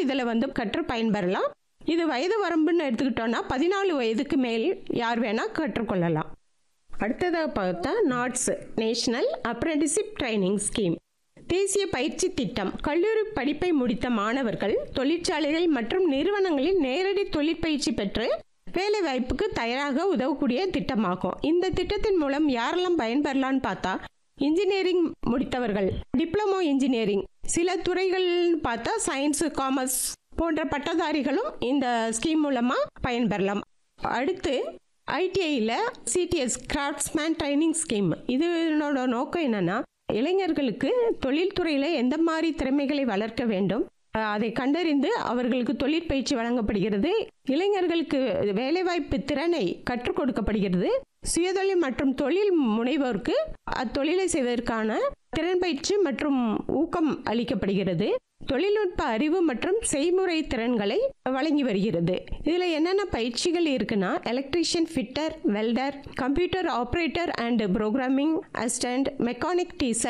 இதில் வந்து கற்று பயன்பெறலாம் இது வயது வரம்புன்னு எடுத்துக்கிட்டோன்னா பதினாலு வயதுக்கு மேல் யார் வேணால் கற்றுக்கொள்ளலாம் அடுத்ததாக பார்த்தா NATS national apprenticeship training scheme தேசிய பயிற்சி திட்டம் கல்லூரி படிப்பை முடித்த மாணவர்கள் தொழிற்சாலைகள் மற்றும் நிறுவனங்களில் நேரடி தொழிற்பயிற்சி பெற்று வேலை வாய்ப்புக்கு தயாராக உதவக்கூடிய திட்டமாகும் இந்த திட்டத்தின் மூலம் யாரெல்லாம் பயன்பெறலான்னு பார்த்தா இன்ஜினியரிங் முடித்தவர்கள் டிப்ளமோ இன்ஜினியரிங் சில துறைகள் பார்த்தா சயின்ஸ் காமர்ஸ் போன்ற பட்டதாரிகளும் இந்த ஸ்கீம் மூலமாக பயன்பெறலாம் அடுத்து ஐடிஐயில் சிடிஎஸ் கிராஃப்ட்ஸ்மேன் ட்ரைனிங் ஸ்கீம் இதனோட நோக்கம் என்னன்னா இளைஞர்களுக்கு தொழில்துறையில் எந்த மாதிரி திறமைகளை வளர்க்க வேண்டும் அஹ் அதை கண்டறிந்து அவர்களுக்கு தொழிற்பயிற்சி வழங்கப்படுகிறது இளைஞர்களுக்கு வேலைவாய்ப்பு திறனை கற்றுக் கொடுக்கப்படுகிறது சுயதொழில் மற்றும் தொழில் முனைவோருக்கு அத்தொழிலை செய்வதற்கான திறன் பயிற்சி மற்றும் ஊக்கம் அளிக்கப்படுகிறது தொழில்நுட்ப அறிவு மற்றும் செய்முறை திறன்களை வழங்கி வருகிறது இதில் என்னென்ன பயிற்சிகள் இருக்குன்னா electrician fitter welder computer operator and programming assistant mechanic diesel